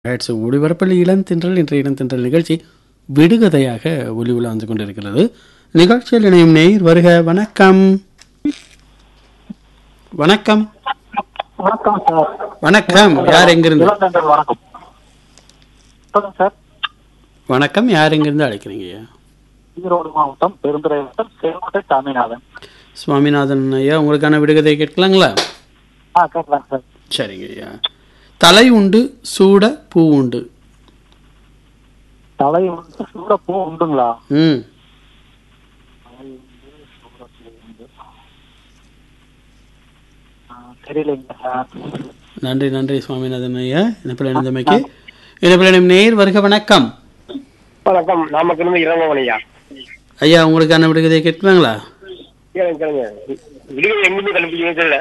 Hats ஒளிபரப்பில் இளம் தென்றல் என்ற இளம் தென்றல் நிகழ்ச்சி விடுகதையாக ஒளி உலா வந்து கொண்டிருக்கிறது நிகழ்ச்சியில் இணையும் நேயர் வருக வணக்கம் வணக்கம் வணக்கம் சார் வணக்கம் யார் எங்கிருந்து இளந்தண்டல் வணக்கம் சொல்லுங்க சார் வணக்கம் யார் எங்கிருந்து அழைக்கிறீங்க ஐயா ஈரோடு மாவட்டம் பெருந்துறை வட்டம் செல்வட்டை சாமிநாதன் சுவாமிநாதன் ஐயா உங்களுக்கான விடுகதை கேட்கலாங்களா ஆ கேட்கலாம் சார் சரிங்க ஐயா தலை உண்டு சூட பூ உண்டு தலை வந்து சூட பூ உண்டுங்களா ம் ஆ, தெரியலைங்க சார் நன்றி நன்றி சுவாமிநாதன் ஐயா இணைப்பில் இணைந்தமைக்கு இணைப்பில் இணையும் நேயர் வருக வணக்கம் வணக்கம் நாமக்கல் இளங்கோவனையா ஐயா உங்களுக்கான விடுகதை கேட்கலாங்களா கேளுங்க கேளுங்க விடுதலை எங்கிருந்து கண்டுபிடிக்கவே தெரியல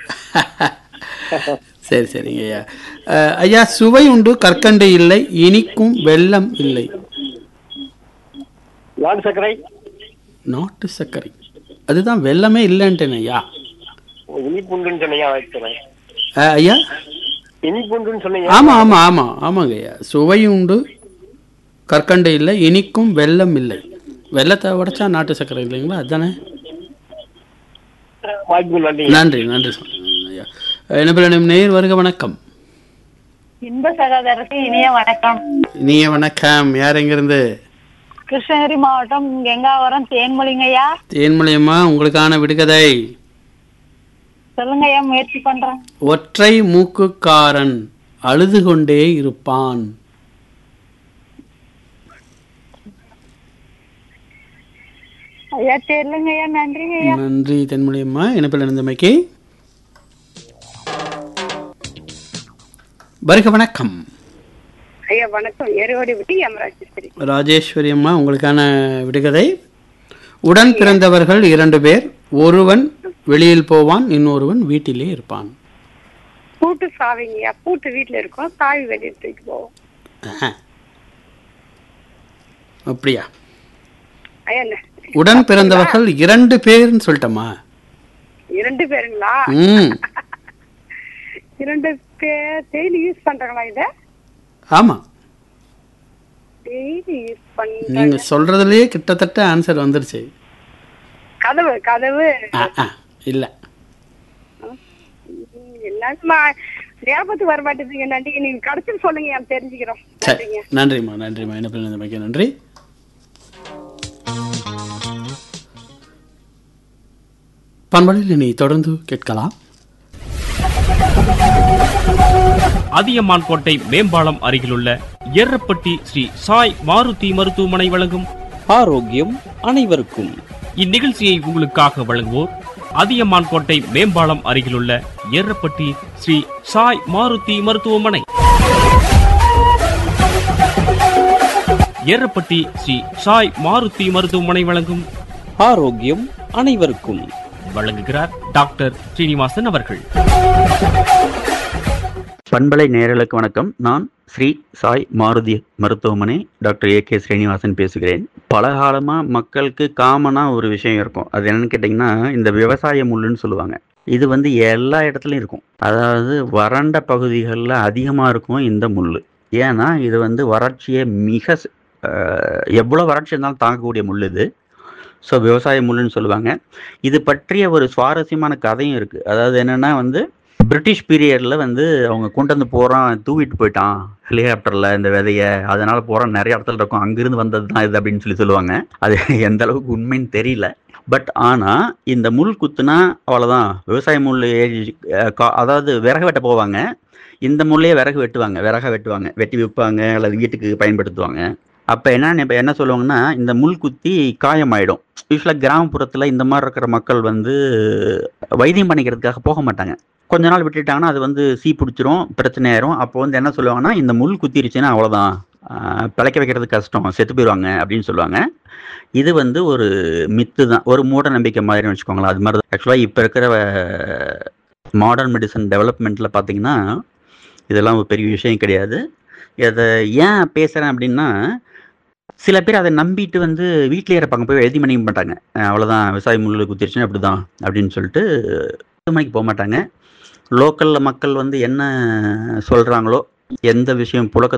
சரி சரிங்க ஐயா அஹ், ஐயா சுவை உண்டு கற்கண்டு இல்லை இனிக்கும் வெள்ளம் இல்லை நாட்டு சர்க்கரை நாட்டு சர்க்கரை அதுதான் வெள்ளமே இல்லைன்ட்டேன் ஐயா இனிப்புண்டுன்னு சொன்னீங்க வைக்கிறேன் அஹ், ஐயா இனிப்புண்டுன்னு சொன்னீங்க ஆமா ஆமா ஆமா ஆமாங்க ஐயா சுவை உண்டு கற்கண்டு இல்லை இனிக்கும் வெள்ளம் இல்லை வெள்ளத்தை உடைச்சா நாட்டு சர்க்கரை இல்லைங்களா அதுதானே வாய்ப்பு நன்றி நன்றி நன்றி சுவாமிநாதன் ஐயா என்ன நேயர் வருக வணக்கம் இன்ப சகோதரருக்கு இனிய வணக்கம் நீங்க வணக்கம் யார் எங்கிருந்து கிருஷ்ணகிரி மாவட்டம் கெங்காவரம் தேன்மொழிங்கய்யா தேன்மொழியம்மா உங்களுக்கான விடுகதை சொல்லுங்கய்யா முயற்சி பண்றேன் ஒற்றை மூக்குக்காரன் அழுது கொண்டே இருப்பான் ஐயா தெரியலங்கய்யா நன்றிங்கய்யா நன்றி தென்மொழியம்மா இணைப்பில் இணைந்தமைக்கு வருக வணக்கம் ஐயா வணக்கம் எருவடி விட்டு எமராஜேஸ்வரி ராஜேஸ்வரி அம்மா உங்களுக்கான விடுகதை உடன் பிறந்தவர்கள் இரண்டு பேர் ஒருவன் வெளியில் போவான் இன்னொருவன் வீட்டிலே இருப்பான் பூட்டு சாவிங்கய்யா பூட்டு வீட்டுல இருக்கும் சாவி வெளியே தூக்கி போவோம் ஆஹா. அப்படியா ஐயா என்ன உடன் பிறந்தவர்கள் இரண்டு பேர்னு சொல்லிட்டோமா இரண்டு பேருங்களா ம் இரண்டு பேர் டெய்லி யூஸ் பண்றாங்களா இத ஆமா டெய்லி யூஸ் பண்ற நீங்க சொல்றதுலயே கிட்டத்தட்ட ஆன்சர் வந்துருச்சு கதவு கதவு ஆ, ஆ, இல்ல எல்லாருமா ஞாபகத்துக்கு வர மாட்டேங்குதுங்க நன்றி நீங்க கடைசியில் சொல்லுங்க எனக்கு தெரிஞ்சுக்கிறோம் சரி நன்றிங்க நன்றிம்மா நன்றிம்மா என்ன பண்ண மிக்க நன்றி பண்பலில் நீ தொடர்ந்து கேட்கலாம் அதியமான் கோட்டை மேம்பாலம் அருகிலுள்ள எர்ரப்பட்டி ஸ்ரீ சாய் மாருதி மருத்துவமனை வழங்கும் ஆரோக்கியம் அனைவருக்கும் இந்நிகழ்ச்சியை உங்களுக்காக வழங்குவோர் அதியமான் கோட்டை மேம்பாலம் அருகிலுள்ள எர்ரப்பட்டி ஸ்ரீ சாய் மாருதி மருத்துவமனை எர்ரப்பட்டி ஸ்ரீ சாய் மாருதி மருத்துவமனை வழங்கும் ஆரோக்கியம் அனைவருக்கும் வழங்குகிறார் டாக்டர் ஸ்ரீனிவாசன் அவர்கள் பண்பலை நேயர்களுக்கு வணக்கம் நான் ஸ்ரீ சாய் மாருதி மருத்துவமனை டாக்டர் ஏ கே ஸ்ரீனிவாசன் பேசுகிறேன் பல காலமாக மக்களுக்கு காமனாக ஒரு விஷயம் இருக்கும் அது என்னன்னு கேட்டிங்கன்னா இந்த விவசாய முள்ளுன்னு சொல்லுவாங்க இது வந்து எல்லா இடத்துலையும் இருக்கும் அதாவது வறண்ட பகுதிகளில் அதிகமாக இருக்கும் இந்த முள் ஏன்னா இது வந்து வறட்சியை மிக ஸ்- அஹ், எவ்வளோ வறட்சி இருந்தாலும் தாங்கக்கூடிய முள் இது ஸோ விவசாய முள்ளுன்னு சொல்லுவாங்க இது பற்றிய ஒரு சுவாரஸ்யமான கதையும் இருக்குது அதாவது என்னென்னா வந்து பிரிட்டிஷ் பீரியட்ல வந்து அவங்க கொண்டு வந்து போறான் தூவிட்டு போயிட்டான் ஹெலிகாப்டர்ல இந்த விதைய அதனால போறான் நிறைய இடத்துல இருக்கும் அங்கிருந்து வந்தது தான் இது அப்படின்னு சொல்லி சொல்லுவாங்க அது எந்த அளவுக்கு உண்மைன்னு தெரியல பட் ஆனா இந்த முள் குத்துனா அவ்வளவுதான் விவசாய முள் ஏறி அஹ், கா- அதாவது விறகு வெட்ட போவாங்க இந்த முள்ளையே விறகு வெட்டுவாங்க விறக வெட்டுவாங்க வெட்டி விற்பாங்க அல்லது வீட்டுக்கு பயன்படுத்துவாங்க அப்ப என்ன இப்ப என்ன சொல்லுவாங்கன்னா இந்த முள் குத்தி காயமாயிடும் யூஸ்வலாக கிராமப்புறத்துல இந்த மாதிரி இருக்கிற மக்கள் வந்து வைத்தியம் பண்ணிக்கிறதுக்காக போக மாட்டாங்க கொஞ்ச நாள் விட்டுட்டாங்கன்னா அது வந்து சீ பிடிச்சிரும் பிரச்சனை ஆயிரும் அப்போ வந்து என்ன சொல்லுவாங்கன்னா இந்த முள் குத்திருச்சுன்னா அவ்வளோதான் ஆஹ் பிழைக்க வைக்கிறது கஷ்டம் செத்து போயிடுவாங்க அப்படின்னு சொல்லுவாங்க இது வந்து ஒரு மித்து தான் ஒரு மூட நம்பிக்கை மாதிரின்னு வச்சுக்கோங்களேன் அது மாதிரி தான் ஆக்சுவலாக இப்போ இருக்கிற மாடர்ன் மெடிசன் டெவலப்மெண்ட்டில் பார்த்தீங்கன்னா இதெல்லாம் ஒரு பெரிய விஷயம் கிடையாது இதை ஏன் பேசுகிறேன் அப்படின்னா சில பேர் அதை நம்பிட்டு வந்து வீட்டிலே இருப்பாங்க போய் எழுதி மணிக்க மாட்டாங்க அஹ் அவ்வளவுதான் விவசாய முள்ளு குத்திருச்சுன்னா அப்படிதான் அப்படின்னு சொல்லிட்டு மணிக்கு போக மாட்டாங்க லோக்கல்ல மக்கள் வந்து என்ன சொல்றாங்களோ எந்த விஷயம் புழக்க